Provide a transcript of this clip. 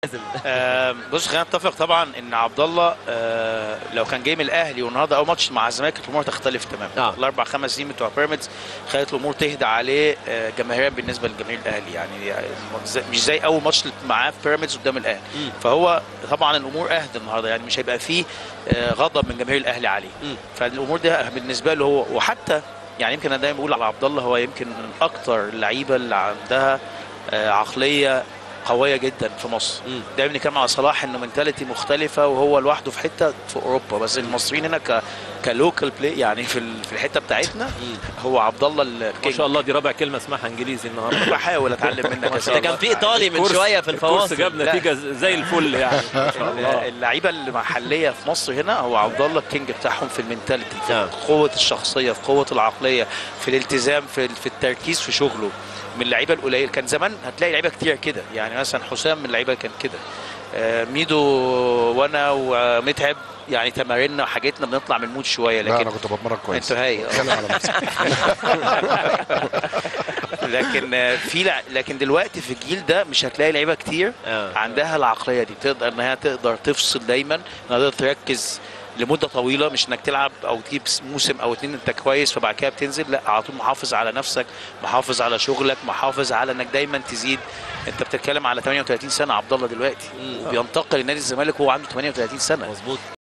حازم آه، بص خلينا نتفق طبعا ان عبد الله آه، لو كان جاي من الاهلي والنهارده اول ماتش مع الزمالك كانت الامور تختلف تماما آه. الاربع خمس سنين بتوع بيراميدز خلت الامور تهدى عليه آه، جماهيريا بالنسبه لجماهير الاهلي يعني يعني زي- مش زي اول ماتش معاه في بيراميدز قدام الاهلي مم. فهو طبعا الامور اهدى النهارده يعني مش هيبقى فيه آه، غضب من جماهير الاهلي عليه مم. فالامور دي بالنسبه له هو وحتى يعني يمكن انا دايما بقول على عبد الله هو يمكن من اكتر اللعيبه اللي عندها آه، عقليه قويه جدا في مصر مم. دايما بنتكلم على صلاح انه منتاليتي مختلفه وهو لوحده في حته في اوروبا بس المصريين هنا ك كلوكال بلاي يعني في ال- في الحته بتاعتنا هو عبد الله ما الكينج شاء الله دي رابع كلمه اسمعها انجليزي النهارده بحاول اتعلم منك يا ده سيدي. كان في ايطالي من الكورس- شويه في الكورس الفواصل جاب لا. نتيجه زي الفل يعني ما شاء الله اللعيبه المحليه في مصر هنا هو عبد الله الكينج بتاعهم في المنتاليتي في نعم. قوه الشخصيه في قوه العقليه في الالتزام في في التركيز في شغله من اللعيبه القليل كان زمان هتلاقي لعيبه كتير كده يعني مثلا حسام من اللعيبه كان كده آه، ميدو وانا ومتعب يعني تماريننا وحاجتنا بنطلع من المود شويه لا لكن انا كنت بتمرن كويس انت هاي اتكلم على نفسك لكن آه، في لع... لكن دلوقتي في الجيل ده مش هتلاقي لعيبه كتير آه. عندها العقليه دي تقدر انها تقدر تفصل دايما انها تقدر تركز لمده طويله مش انك تلعب او تجيب موسم او اتنين انت كويس فبعد كده بتنزل لا على طول محافظ على نفسك محافظ على شغلك محافظ على انك دايما تزيد انت بتتكلم على 38 سنه عبد الله دلوقتي وبينتقل لنادي الزمالك وهو عنده 38 سنه مظبوط